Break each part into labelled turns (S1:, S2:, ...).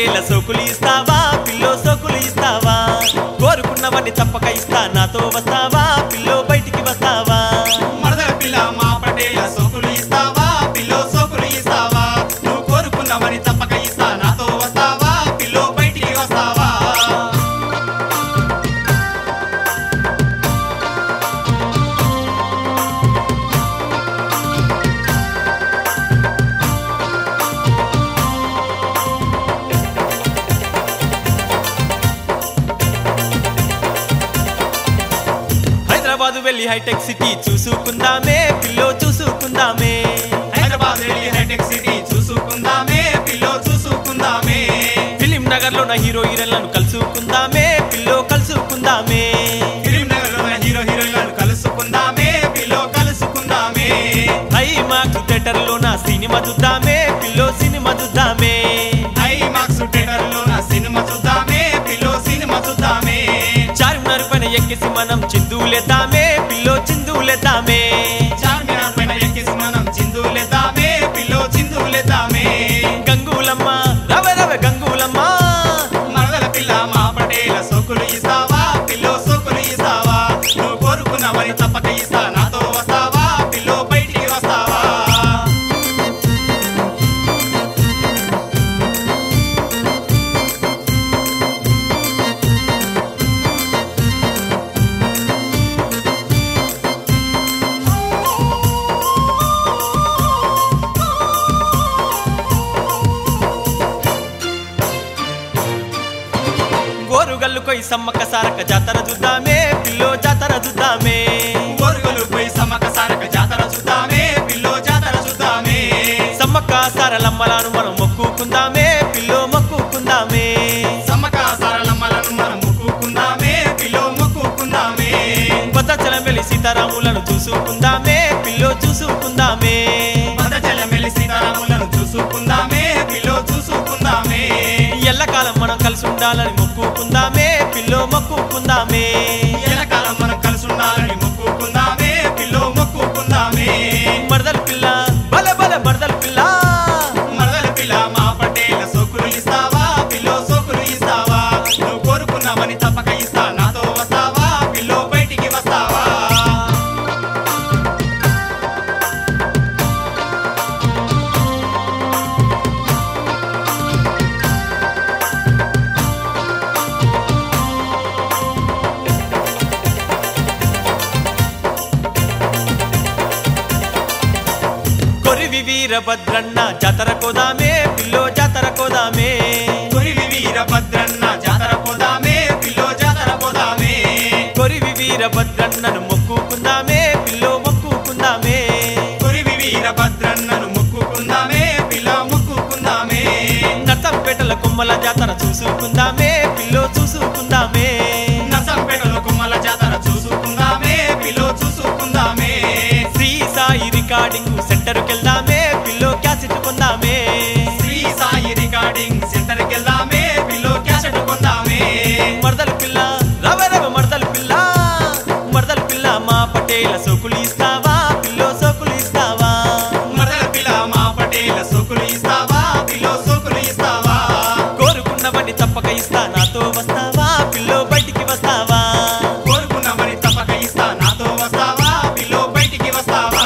S1: పటేల సోకులు ఇస్తావా పిల్లో సోకులు ఇస్తావా కోరుకున్నవన్నీ తప్పక ఇస్తా నాతో వస్తావా పిల్లో బయటికి వస్తావా
S2: మరదల పిల్ల మా పటేల సోకులు ఇస్తావా పిల్లో సోకులు ఇస్తావా నువ్వు కోరుకున్నవని తప్పక ఇస్తా నాతో వస్తావా పిల్లో బయటికి వస్తావా
S1: హైదరాబాద్ వెళ్ళి హైటెక్ సిటీ చూసుకుందామే పిల్లో చూసుకుందామే
S2: హైదరాబాద్ వెళ్ళి హైటెక్ సిటీ చూసుకుందామే పిల్లో చూసుకుందామే
S1: ఫిలిం నగర్ లో నా హీరో హీరోలను కలుసుకుందామే పిల్లో కలుసుకుందామే
S2: ఫిలిం నగర్ లో హీరో హీరోయిన్లను కలుసుకుందామే పిల్లో కలుసుకుందామే
S1: హై మాకు థియేటర్ లో నా సినిమా చూద్దామే పిల్లో సినిమా చూద్దామే
S2: ఐ మాక్స్ థియేటర్ లో నా సినిమా చూద్దామే పిల్లో సినిమా చూద్దామే
S1: చార్మినార్ పైన ఎక్కేసి మనం చిందులేద్దామే పిల్లో చిందులేద్దామే
S2: చార్మినార్ పైన ఎక్కేసి మనం చిందులేద్దామే పిల్లో చిందులేద్దామే
S1: గంగూలమ్మ రవ రవ గంగూలమ్మ
S2: మరదల పిల్ల మా పటేల సోకులు ఇస్తావా పిల్లో సోకులు ఇస్తావా నువ్వు కోరుకున్నవని తప్పక ఇస్తా నాతో వస్తావా పిల్లో బయటికి వస్తావా
S1: గోరుగల్లు కొయి సమ్మక్క సారక్క జాతర చూద్దామే పిల్లో జాతర చూద్దామే
S2: గొరుగులు పోయి సమ్మక సారక జాతర చూద్దామే పిల్లో జాతర చూద్దామే
S1: సమ్మక్క సారలమ్మలను మనం మొక్కుకుందామే పిల్లో మొక్కుకుందామే
S2: సమ్మక సారలమ్మలను మనం మొక్కుకుందామే పిల్లో మొక్కుకుందామే
S1: భద్రాచలం వెళ్ళి సీతారాములను చూసుకుందామే పిల్లో చూసుకుందామే
S2: భద్రాచలం వెళ్ళి సీతారాములను చూసుకుందామే పిల్లో చూసుకుందామే
S1: ఎల్లకాలం మనం కలిసి ఉండాలని మొక్కుకుందామే పిల్లో మొక్కుకుందామే
S2: ఎల్లకాలం మనం కలిసి ఉండాలని మొక్కుకుందామే పిల్లో మొక్కుకుందామే
S1: మరదల పిల్ల బల బల మరదల పిల్ల
S2: మరదల పిల్ల మా పటేల సోకులు ఇస్తావా పిల్లో సోకులు ఇస్తావా నువ్వు కోరుకున్నావని తప్పక ఇస్తా నాతో వస్తావా పిల్లో బయటికి వస్తావా
S1: కొరివి వీరభద్రన్న జాతర కోదామే పిల్లో జాతర కోదామే
S2: కొరివి వీరభద్రన్న జాతర పోదామే పిల్లో జాతర పోదామే
S1: కొరివి వీరభద్రన్నను మొక్కుకుందామే పిల్లో మొక్కుకుందామే
S2: కొరివి వీరభద్రన్నను మొక్కుకుందామే పిల్ల మొక్కుకుందామే
S1: నర్సంపేటల కొమ్మల జాతర చూసుకుందామే పిల్లో చూసుకుందామే
S2: నర్సంపేటలో కుమ్మల జాతర చూసుకుందామే పిల్లో చూసుకుందామే
S1: శ్రీ సాయి రికార్డింగ్ సెంటర్కి వెళ్దామే పిల్లో క్యాసెట్ కొందామే
S2: శ్రీ సాయి రికార్డింగ్ సెంటర్కి వెళ్దామే పిల్లో క్యాసెట్ కొందామే
S1: మరదల పిల్ల రవ రవ మరదల పిల్ల మరదల పిల్ల మా పటేల సోకులు ఇస్తావా పిల్లో సోకులు ఇస్తావా
S2: మరదల పిల్ల మా పటేల సోకులు ఇస్తావా పిల్లో సోకులు ఇస్తావా
S1: కోరుకున్నవన్నీ తప్పక ఇస్తా నాతో వస్తావా పిల్లో బయటికి వస్తావా
S2: కోరుకున్నవని తప్పక ఇస్తా నాతో వస్తావా పిల్లో బయటికి వస్తావా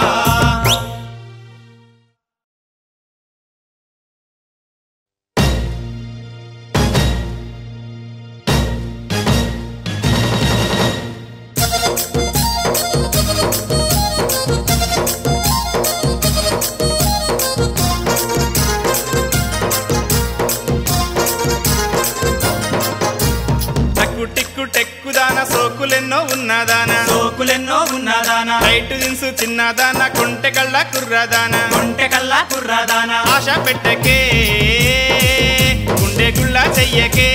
S3: టక్కు టిక్కు టెక్కుదాన సోకులెన్నో ఉన్నదాన
S2: సోకులెన్నో ఉన్నదానా
S3: రైటు దిన్సు చిన్నదాన కొంటె కళ్ళ కుర్రదాన
S2: కొంటె కల్లా కుర్రాదానా
S3: ఆశ పెట్టకే గుండె గుళ్ళ చెయ్యకే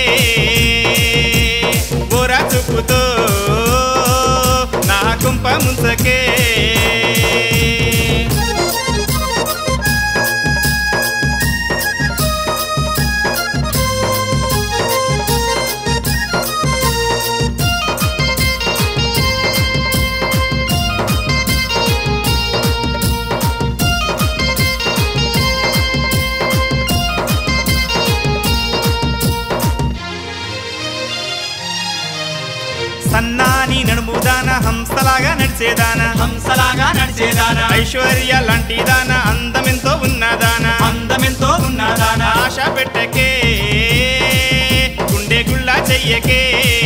S3: బోరా చూపుతో నా కుంప ముంచకే సన్నాని నడుముదాన హంసలాగా నడిచేదాన
S2: హంసలాగా నడిచేదానా
S3: ఐశ్వర్య లాంటి దాన అందమెంతో ఉన్నదాన
S2: అందమెంతో ఉన్నదానా
S3: ఆశ పెట్టకే గుండె గుళ్ళ చెయ్యకే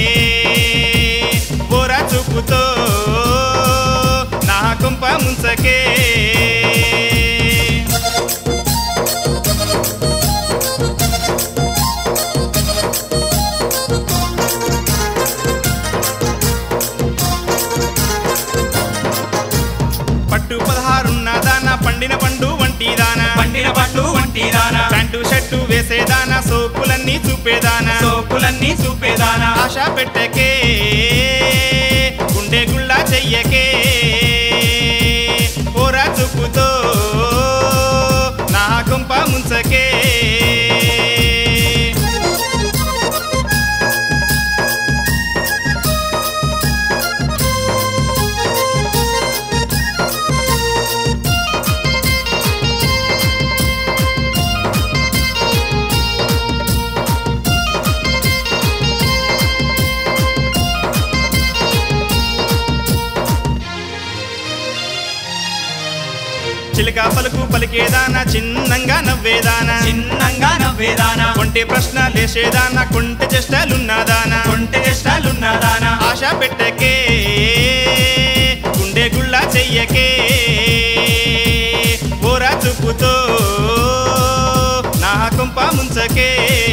S3: బోరా చూపుతో నా కుంప ముంచకే పట్టు పదహారున్నదాన పండిన పండు వంటి దాన
S2: పండిన పట్టు వంటిదానా
S3: ప్యాంటు షర్టు వేసేదాన సోకులన్నీ చూపేదాన
S2: సోకులన్నీ చూపేదానా
S3: ఆశ పెట్టకే గుండె గుళ్ళ చెయ్యకే ఓరా చూపుతో నా కుంప ముంచకే చిలక పలుకు పలికేదాన చిన్నంగా నవ్వేదాన
S2: చిన్నంగా నవ్వేదానా
S3: కొంటే ప్రశ్న లేసేదాన కొంటె చేష్టలున్నదాన
S2: కొంటె ఇష్టాలున్నదానా
S3: ఆశ పెట్టకే గుండె గుళ్ళ చెయ్యకే ఓరా చూపుతో నా కుంప ముంచకే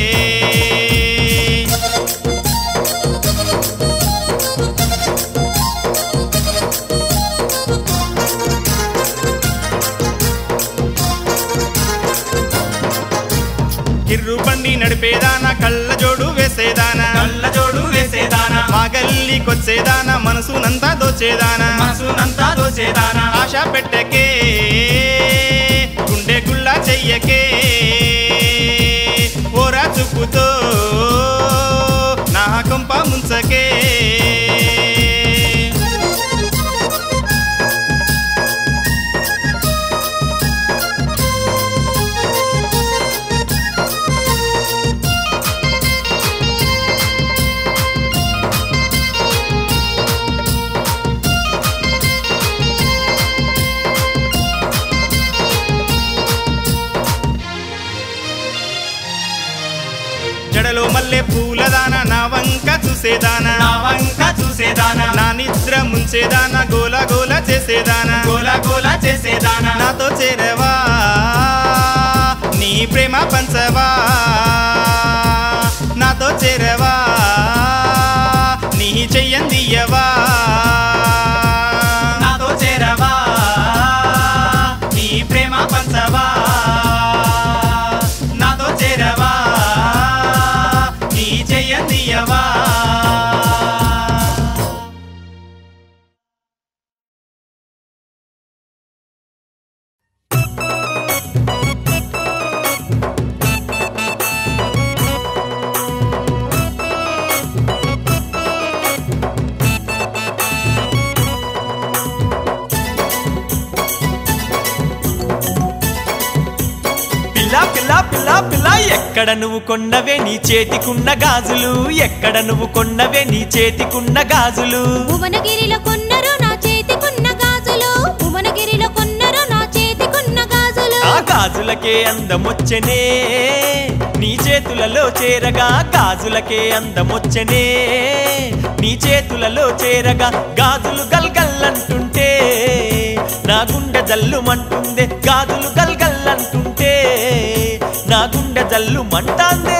S3: కిర్రు బండి నడిపేదాన కళ్ళ జోడు వేసేదాన
S2: కళ్ళ జోడు వేసేదానా
S3: మా గల్లీకొచ్చేదాన మనసునంతా దోచేదాన
S2: మనసునంతా దోచేదానా
S3: ఆశ పెట్టకే గుండె గుళ్ళ చెయ్యకే ఓరా చూపుతో నా కొంప ముంచకే జడలో మల్లె పూలదాన నా వంక చూసేదాన
S2: నా వంక చూసేదానా
S3: నా నిద్ర ముంచేదాన గోల గోల చేసేదాన
S2: గోల గోల చేసేదానా
S3: నాతో చేరవా నీ ప్రేమ పంచవా నాతో చేరవా నీ చెయ్యందియవా
S2: నాతో చేరవా నీ ప్రేమ పంచవా నాతో చేరవా నీ చెయ్యందియవా
S1: పిల్ల పిల్ల పిల్ల పిల్ల ఎక్కడ నువ్వు కొన్నవే నీ చేతికున్న గాజులు ఎక్కడ నువ్వు కొన్నవే నీ చేతికున్న గాజులు
S4: భువనగిరిలో కొన్నరు నా చేతికున్న గాజులు భువనగిరిలో కొన్నరు నా చేతికున్న గాజులు
S1: ఆ గాజులకే అందమొచ్చనే నీ చేతులలో చేరగా గాజులకే అందమొచ్చనే నీ చేతులలో చేరగా గాజులు గల్గల్లంటుంటే నా గుండె జల్లుమంటుందే గాజులు గల్గల్లంటుంటే నా గుండె జల్లుమంటాందే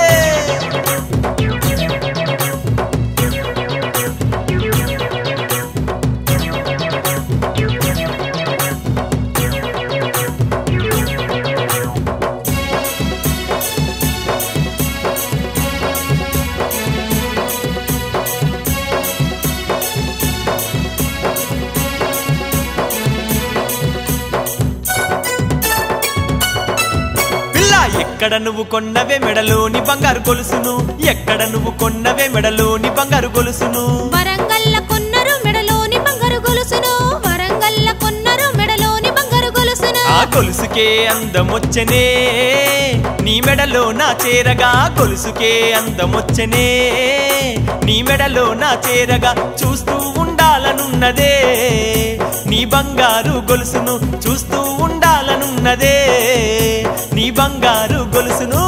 S1: పిల్ల ఎక్కడ నువ్వు కొన్నవే మెడలోని బంగారు గొలుసును ఎక్కడ నువ్వు కొన్నవే మెడలోని బంగారు గొలుసును
S4: వరంగల్ల కొన్నరు మెడలోని బంగారు గొలుసును వరంగల్ల కొన్నరు మెడలోని బంగారు గొలుసును
S1: ఆ గొలుసుకే అందమొచ్చనే నీ మెడలో నా చేరగా గొలుసుకే అందమొచ్చనే నీ మెడలో నా చేరగా చూస్తూ ఉండాలనున్నదే నీ బంగారు గొలుసును చూస్తూ ఉండాలనున్నదే నీ బంగారు గొలుసును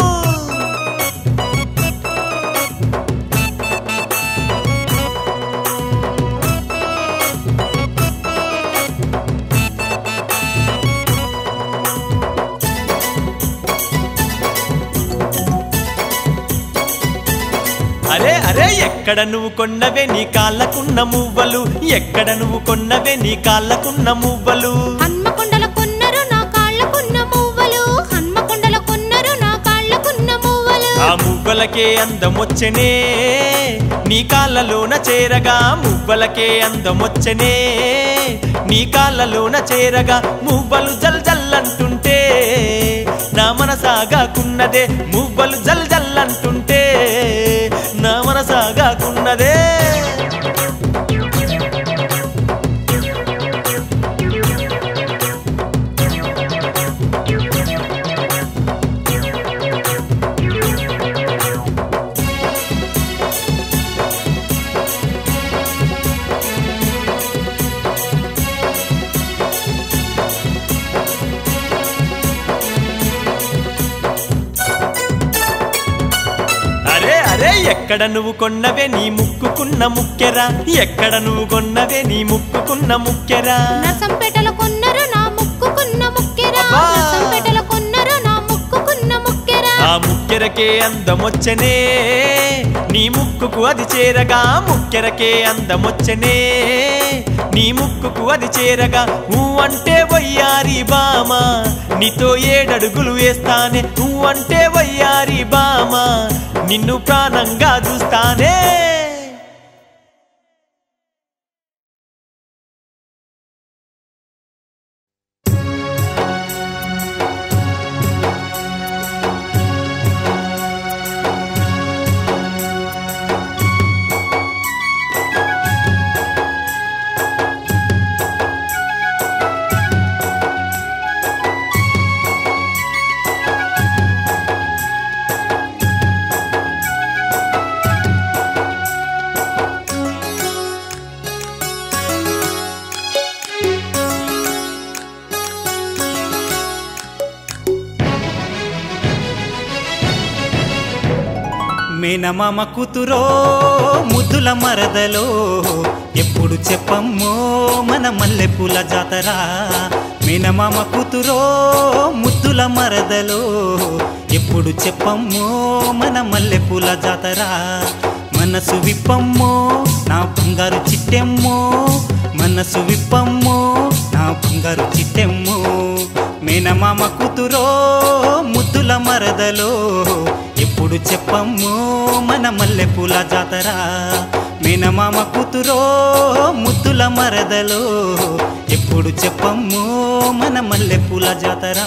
S1: అరే అరే ఎక్కడ నువ్వు కొన్నవే నీ కాళ్ళకున్న మువ్వలు ఎక్కడ నువ్వు కొన్నవే నీ కాళ్ళకున్న మువ్వలు
S4: హన్మకొండల కొన్నరు నా కాళ్ళకున్న మువ్వలు హన్మకొండల కొన్నరు నా కాళ్ళకున్న మువ్వలు
S1: ఆ మువ్వలకే అందమొచ్చనే నీ కాళ్ళలోన చేరగా మువ్వలకే అందమొచ్చనే నీ కాళ్ళలోన చేరగా మువ్వలు జల్ జల్లంటుంటే నా మనసాగాకున్నదే మువ్వలు జల్ జల్లంటుంటే నా మనసాగాకున్నదే అరే అరే ఎక్కడ నువ్వు కొన్నవే నీ ముక్కుకున్న ముక్కెరా ఎక్కడ నువ్వు కొన్నవే నీ ముక్కుకున్న ముక్కెరా
S4: నర్సంపేటల కొన్నరు నా ముక్కుకున్న ముక్కెరా
S1: అబ్బా!
S4: నర్సంపేటల కొన్నరు నా ముక్కుకున్న ముక్కెరా
S1: ఆ ముక్కెరకే అందమొచ్చనే నీ ముక్కుకు అది చేరగా ముక్కెరకే అందమొచ్చనే నీ ముక్కుకు అది చేరగా నువ్వంటే వయ్యారి బామ నీతో ఏడడుగులు వేస్తానే నువ్వంటే వయ్యారి బామ నిన్ను ప్రాణంగా చూస్తానే
S3: మేనమామ కూతురో ముద్దుల మరదలో ఎప్పుడు చెప్పమ్మో మన మల్లెపూల జాతర మేనమామ కూతురో ముద్దుల మరదలో ఎప్పుడు చెప్పమ్మో మన మల్లెపూల జాతర మనసు విప్పమ్మో నా బంగారు చిట్టెమ్మో మనసు విప్పమ్మో నా బంగారు చిట్టెమ్మో మేనమామ కూతురో ముద్దుల మరదలో ఎప్పుడు చెప్పమ్మో మన మల్లెపూల జాతర మేనమామ కూతురో ముద్దుల మరదలో ఎప్పుడు చెప్పమ్మో మన మల్లెపూల జాతర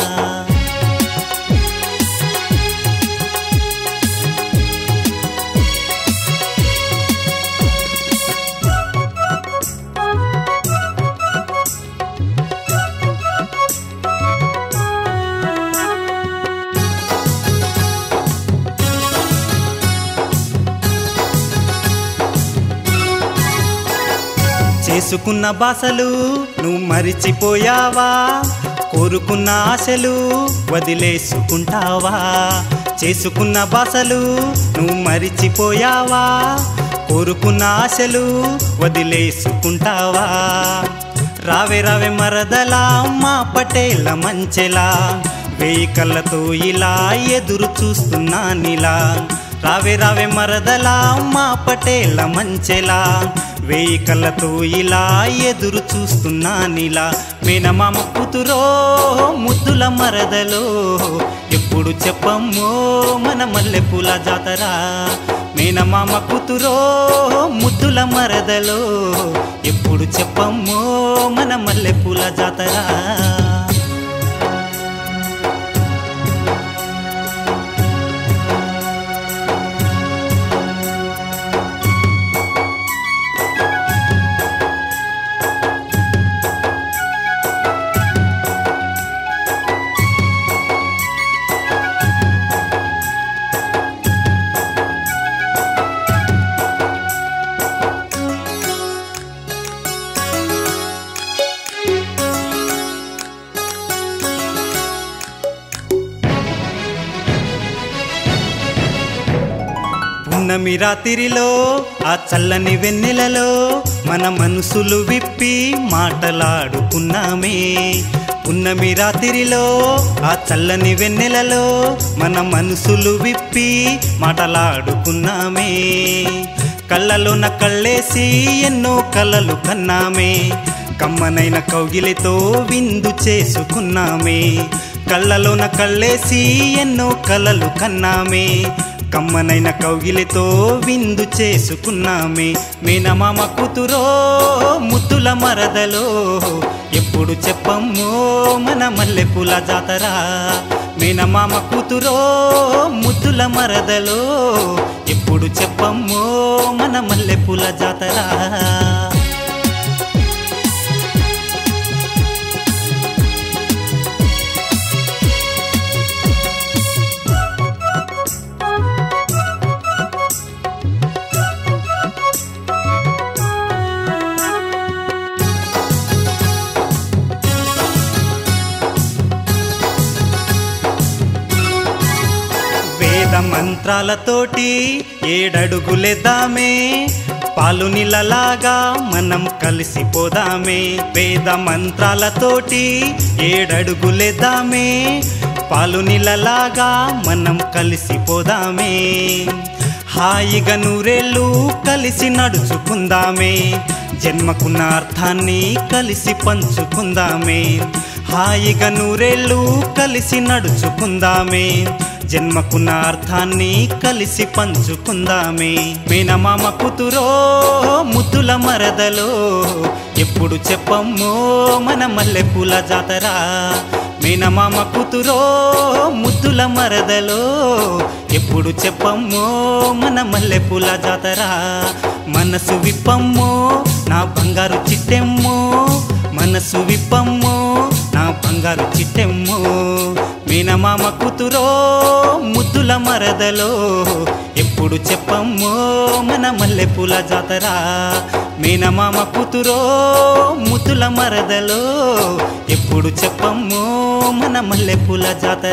S3: చేసుకున్న బాసలు నువ్వు మరిచిపోయావా కోరుకున్న ఆశలు వదిలేసుకుంటావా చేసుకున్న బాసలు నువ్వు మరిచిపోయావా కోరుకున్న ఆశలు వదిలేసుకుంటావా రావే రావే మరదలా మా పటేల మంచెలా వేయి కళ్ళతో ఇలా ఎదురు చూస్తున్నా నీలా రావే రావే మరదలా మా పటేల మంచెలా వేయి కళ్ళతో ఇలా ఎదురు చూస్తున్నా నీలా మేనమామ కూతురో ముద్దుల మరదలో ఎప్పుడు చెప్పమ్మో మన మల్లెపూల జాతర మేనమామ కూతురో ముద్దుల మరదలో ఎప్పుడు చెప్పమ్మో మన మల్లెపూల జాతర పున్నమి రాత్రిలో ఆ చల్లని వెన్నెలలో మన మనసులు విప్పి మాటలాడుకున్నామే పున్నమి రాత్రిలో ఆ చల్లని వెన్నెలలో మన మనసులు విప్పి మాటలాడుకున్నామే కళ్ళలోన కళ్ళేసి ఎన్నో కలలు కన్నామే కమ్మనైన కౌగిలితో విందు చేసుకున్నామే కళ్ళలోన కళ్ళేసి ఎన్నో కలలు కన్నామే కమ్మనైన కౌగిలితో విందు చేసుకున్నామే మేనమామ కూతురో ముద్దుల మరదలో ఎప్పుడు చెప్పమ్మో మన మల్లెపూల జాతర మేనమామ కూతురో ముద్దుల మరదలో ఎప్పుడు చెప్పమ్మో మన మల్లెపూల జాతర వేద మంత్రాలతోటి ఏడడుగులేద్దామే పాలు నీళ్ళలాగా మనం కలిసిపోదామే వేద మంత్రాలతోటి ఏడడుగులేద్దామే పాలు నీళ్ళలాగా మనం కలిసిపోదామే హాయిగా నూరేళ్ళు కలిసి నడుచుకుందామే జన్మకున్న అర్థాన్ని కలిసి పంచుకుందామే హాయిగా నూరేళ్ళు కలిసి నడుచుకుందామే జన్మకున్న అర్థాన్ని కలిసి పంచుకుందామే మేనమామ కూతురో ముద్దుల మరదలో ఎప్పుడు చెప్పమ్మో మన మల్లెపూల జాతర మేనమామ కూతురో ముద్దుల మరదలో ఎప్పుడు చెప్పమ్మో మన మల్లెపూల జాతర మనసు విప్పమ్మో నా బంగారు చిట్టెమ్మో మనసు విప్పమ్మో నా బంగారు చిట్టెమ్మో మీనమామ కూతురో ముద్దుల మరదలో ఎప్పుడు చెప్పమ్మో మన మల్లెపూల జాతర మీనమామ కూతురో ముద్దుల మరదలో ఎప్పుడు చెప్పమ్మో మన మల్లెపూల జాతర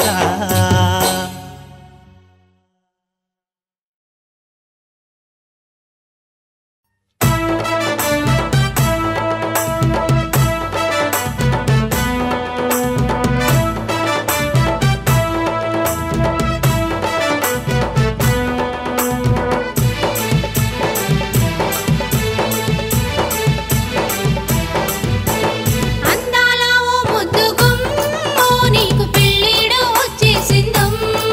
S4: అందాల ఓ ముద్దు గుమ్మో నీకు పెళ్ళిడు వచ్చేసిందమ్మో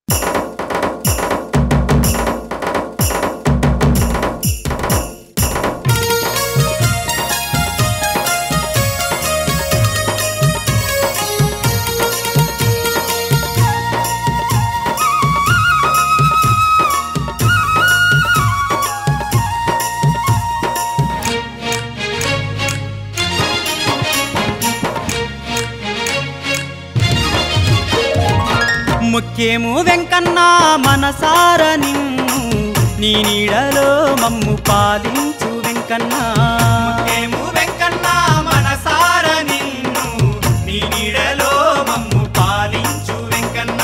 S5: ముఖ్యము వెంకన్న మనసార నిన్ను నీ నీడలో మమ్ము పాలించు వెంకన్న
S2: ఏము వెంకన్న మనసార నిన్ను నీ నీడలో మమ్ము పాలించు వెంకన్న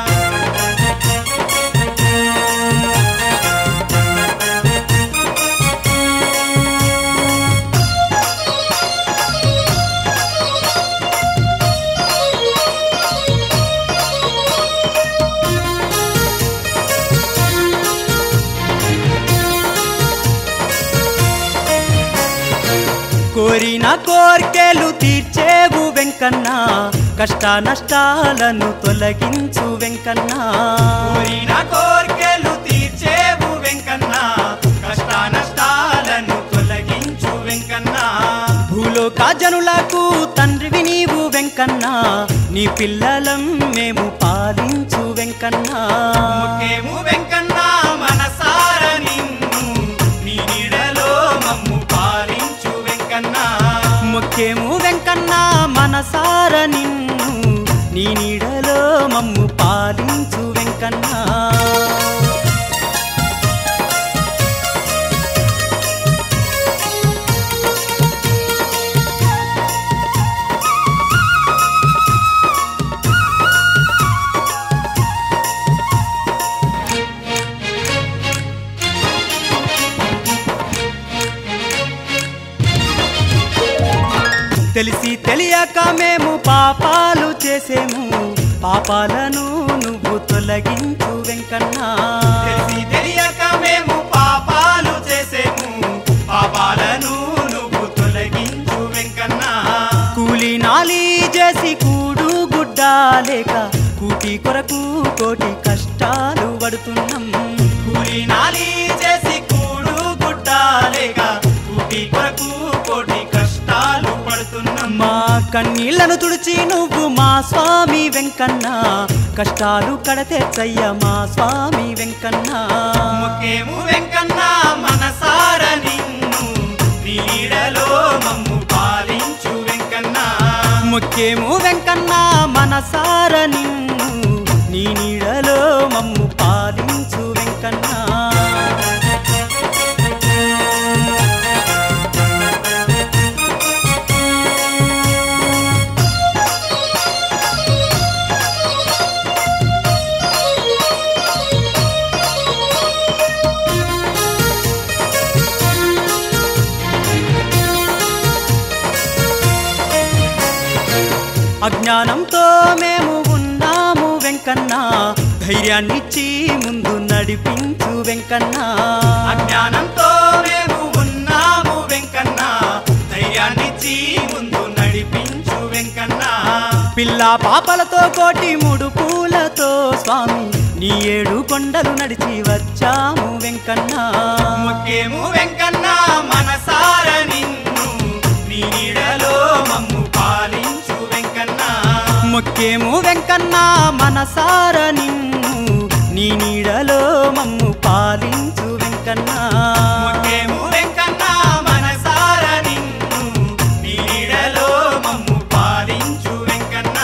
S5: కోరిన కోర్కెలు తీర్చేవు వెంకన్న కష్ట నష్టాలను తొలగించు వెంకన్న
S2: కోరిన కోర్కెలు తీర్చేవు వెంకన్న కష్ట నష్టాలను తొలగించు వెంకన్న
S5: భూలోక జనులకు తండ్రివి నీవు వెంకన్న నీ పిల్లలం మేము పాలించు వెంకన్న
S2: ముఖ్యము వెంకన్న మనసార నిన్ను నీ నీడలో మమ్ము పాలించు వెంకన్న
S5: ముఖ్యము వెంకన్న మనసార నిన్ను నీ నీడలో మమ్ము పాలించు వెంకన్న తెలిసి తెలియక మేము పాపాలు చేసేము పాపాలను నువ్వు తొలగించు వెంకన్నా
S2: తెలిసి తెలియక మేము పాపాలు చేసేము పాపాలను నువ్వు తొలగించు వెంకన్న
S5: కూలి నాలి చేసి కూడు గుడ్డ లేక కూటి కొరకు కోటి కష్టాలు పడుతున్నాం
S2: కూలి నాలి చేసి కూడు గుడ్డాలేక కూటి కొరకు కోటి కష్టాలు పడుతున్నాం
S5: మా కన్నీళ్లను తుడిచి నువ్వు మా స్వామి వెంకన్న కష్టాలు కడతెచ్చయ్య మా స్వామి వెంకన్న
S2: ముఖ్యము వెంకన్న మనసార నిన్ను నీడలో మమ్ము పాలించు వెంకన్న
S5: ముఖ్యము వెంకన్న మనసార నిన్ను నీ నీడలో మమ్ము పాలించు వెంకన్న అజ్ఞానంతో మేము ఉన్నాము వెంకన్న ధైర్యాన్నిచ్చి ముందు నడిపించు వెంకన్న
S2: అజ్ఞానంతో మేము ఉన్నాము వెంకన్న ధైర్యాన్నిచ్చి ముందు నడిపించు వెంకన్న
S5: పిల్ల పాపలతో కోటి మూడు పూలతో స్వామి నీ ఏడు కొండలు నడిచి వచ్చాము వెంకన్న
S2: ముఖ్యము వెంకన్న మనసార నిన్ను నీ నీడలో మమ్ము పాలించు వెంకన్న
S5: ముఖ్యము వెంకన్న మనసార నిన్ను నీ నీడలో మమ్ము పాలించు వెంకన్న
S2: ముఖ్యము వెంకన్న మనసార నిన్ను నీ నీడలో మమ్ము పాలించు వెంకన్న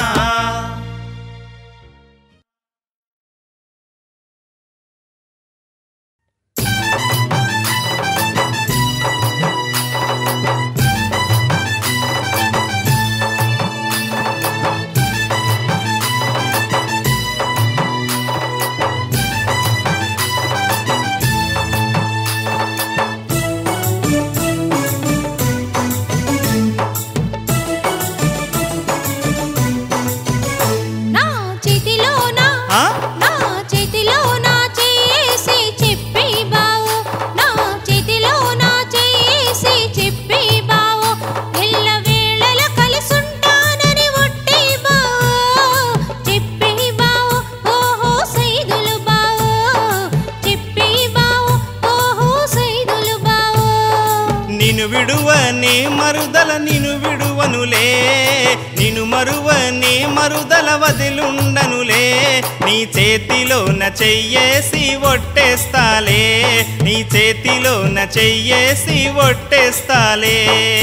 S3: విడువనే మరుదల నిను విడువనులే నిను మరువనే మరుదల వదిలుండనులే నీ చేతిలోన చెయ్యేసి ఒట్టేస్తాలే నీ చేతిలోన చెయ్యేసి ఒట్టేస్తాలే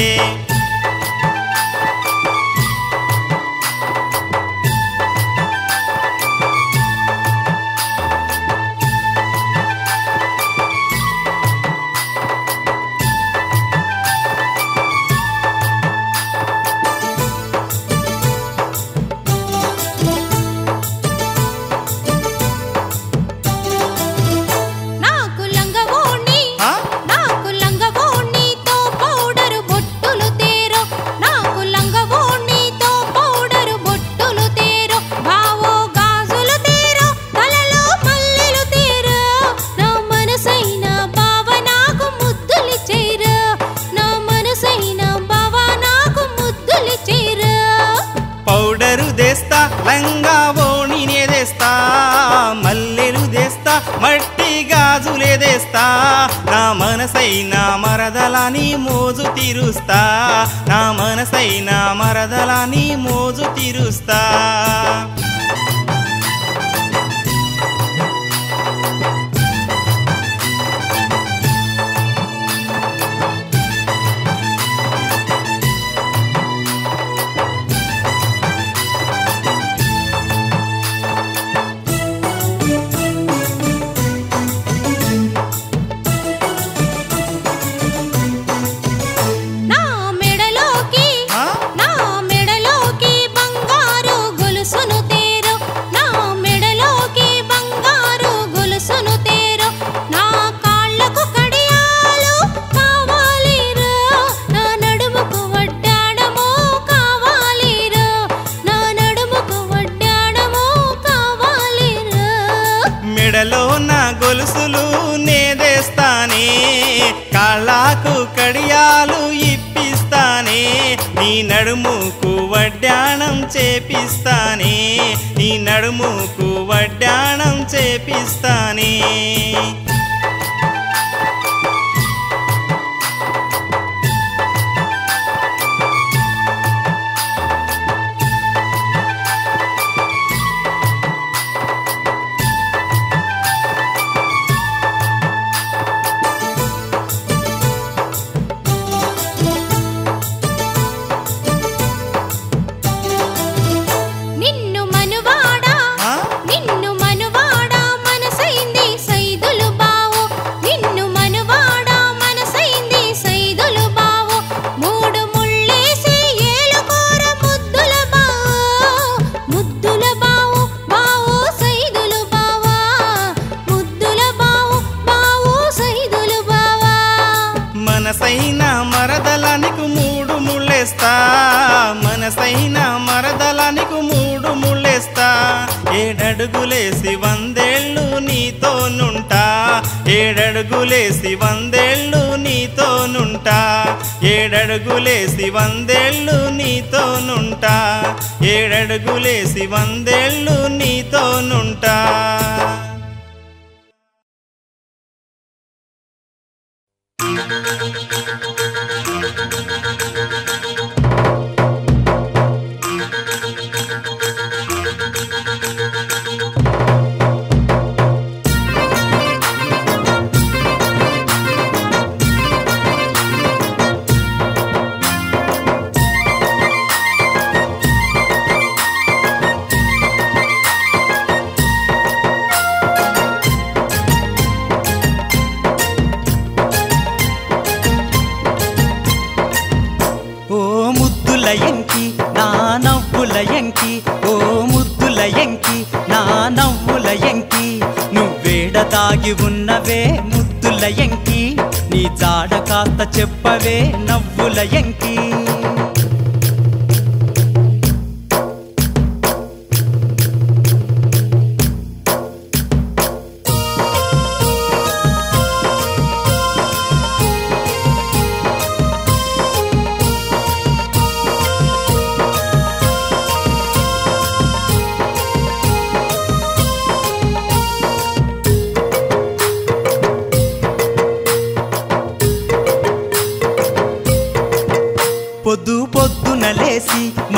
S4: నాకు లంగవోణి
S3: ఆ?
S4: నాకు లంగవోణితో పౌడరు బొట్టులు తేరో నాకు లంగవోణితో పౌడరు బొట్టులు తేరో బావో గాజులు తేరో తలలో మల్లెలు తేరో నా మనసైన బావ నాకు ముద్దులు చేరో నా మనసైన బావ నాకు ముద్దులు చేరో
S3: పౌడరు దేస్తా లంగా ఓణినే దేస్తా మల్లెలు దేస్తా మట్టి గాజులే దేస్తా నా మనసైన మరదలని మోజు తీరుస్తా నా మనసైన మరదలని మోజు తీరుస్తా
S4: నా మెడలోకి
S3: ఆ?
S4: నా మెడలోకి బంగారు గొలుసును తేరో నా మెడలోకి బంగారు గొలుసును తేరో నా కాళ్ళకు కడియాలు కావాలిరో నా నడుముకు వడ్డాణము కావాలిరో నా నడుముకు వడ్డాణము కావాలిరో
S3: మెడలో నా గొలుసులు నేదేస్తానే కాళ్ళకు కడియాలు ఇప్పిస్తానే నీ నడుముకు వడ్డాణం చేపిస్తానే నీ నడుముకు వడ్డాణం చేపిస్తానే
S4: నిన్ను మనువాడా
S3: ఆ?
S4: నిన్ను మనువాడా మనసైంది సైదులు బావు నిన్ను మనువాడా మనసైంది సైదులు బావు మూడు ముళ్ళేసి ఏలుకోర ముద్దుల బావు ముద్దుల బావు బావు సైదులు బావా ముద్దుల బావు బావు సైదులు బావా
S3: మనసైన మరదలానికి మూడు ముళ్ళేస్తా మనసైన మరదలానికి మూడు ముళ్ళేస్తా ఏడడుగులేసి వందేళ్ళు నీతోనుంటా ఏడడుగులేసి వందేళ్ళు నీతోనుంటా ఏడడుగులేసి వందేళ్ళు నీతోనుంటా ఏడడుగులేసి వందేళ్ళు నీతోనుంటా
S5: ఓ ముద్దుల ఎంకి నా నవ్వుల ఎంకి ఓ ముద్దుల ఎంకి నా నవ్వుల ఎంకి నువ్వేడ దాగి ఉన్నవే ముద్దుల ఎంకి నీ జాడ కాస్త చెప్పవే నవ్వుల ఎంకి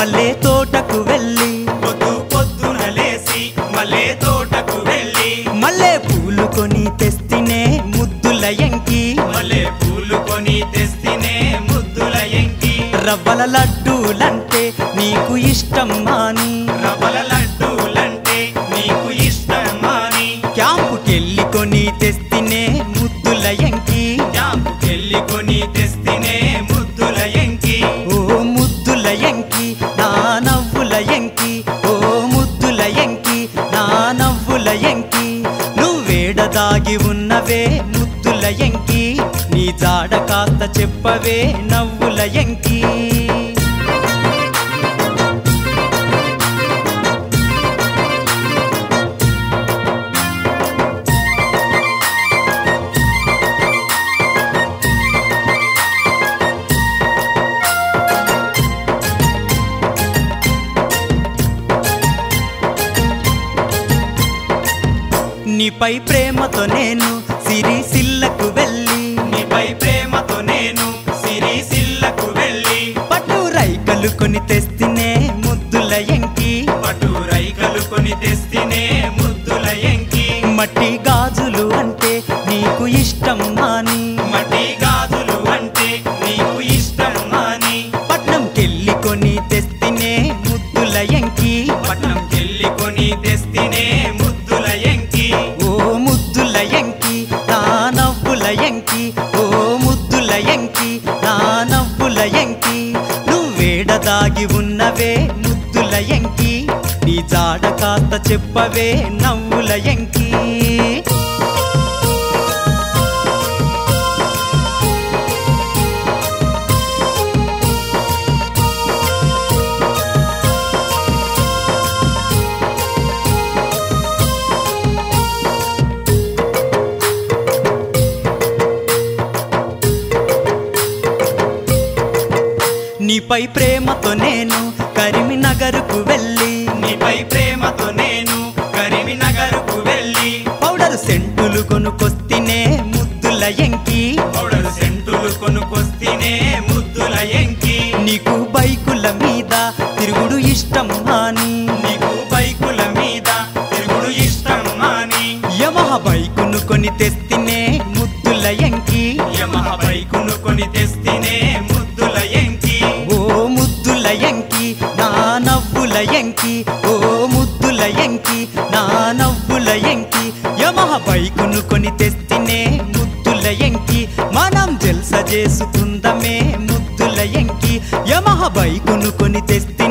S5: మల్లె తోటకు వెళ్ళి
S2: పొద్దు పొద్దున లేసి మల్లె తోటకు వెళ్ళి
S5: మల్లె పూలు కొని తెస్తినే ముద్దుల ఎంకి
S2: మల్లె పూలు కొని తెస్తినే ముద్దుల ఎంకి
S5: రవ్వల లడ్డూలంటే నీకు ఇష్టం మాని
S2: రవ్వల లడ్డూలంటే నీకు ఇష్టమాని
S5: క్యాంపుకెళ్ళి కొని తెస్తినే ముద్దుల ఎంకి
S2: క్యాంపుకెళ్ళి కొని తెస్తినే ముద్దుల ఎంకి
S5: ఓ ముద్దుల ఎంకి నా నవ్వుల ఎంకి ఓ ముద్దుల ఎంకి నా నవ్వుల ఎంకి నువ్వేడ దాగి ఉన్నవే ముద్దుల ఎంకి నీ జాడ కాస్త చెప్పవే నవ్వుల ఎంకి నీపై ప్రేమతో నేను సిరిసిల్లకు వెళ్ళి
S2: నీపై ప్రేమతో నేను సిరిసిల్లకు వెళ్ళి
S5: పట్టు రైకలు కొని తెస్తినే ముద్దుల ఎంకి
S2: పటు రైకలు కొని తెస్తినే ముద్దుల ఎంకి
S5: మట్టి గాజులు అంటే నీకు ఇష్టం మాని
S2: మట్టి గాజులు అంటే నీకు ఇష్టమాని
S5: పట్నం కెళ్ళి కొని తెస్తినే ముద్దుల ఎంకి
S2: పట్నం కెళ్ళి కొని తెస్తినే ముద్దుల ఎంకి
S5: ఓ ముద్దుల ఎంకి నా నవ్వుల ఎంకి ఓ ముద్దుల ఎంకి నా నవ్వుల ఎంకి నువ్వేడ దాగి ఉన్నవే ముద్దుల ఎంకి నీ జాడ కాస్త చెప్పవే నవ్వుల ఎంకి నీపై ప్రేమతో నేను కరీంనగర్కు వెళ్ళి
S2: నీపై ప్రేమతో నేను కరీంనగర్కు వెళ్ళి
S5: పౌడర్ సెంటులు కొనుకొస్తినే ముద్దుల ఎంకి
S2: పౌడర్ సెంటులు కొనుకొస్తేనే ముద్దుల ఎంకి
S5: నీకు బైకుల మీద తిరుగుడు ఇష్టం అని
S2: నీకు బైకుల మీద తిరుగుడు ఇష్టం అని
S5: యమహ బైకును కొని తెస్తినే ముద్దుల ఎంకి
S2: యమహ బైకును కొని తెస్తేనే ముద్దుల ఎంకి
S5: ఓ ముద్దుల ఎంకి నా నవ్వుల ఎంకి ఓ ముద్దుల ఎంకి నా నవ్వుల ఎంకి యమహ బైకును కొని తెస్తినే ముద్దుల ఎంకి మనం జల్స చేసుకుందమే ముద్దుల ఎంకి యమహ బైకును కొని తెస్తినే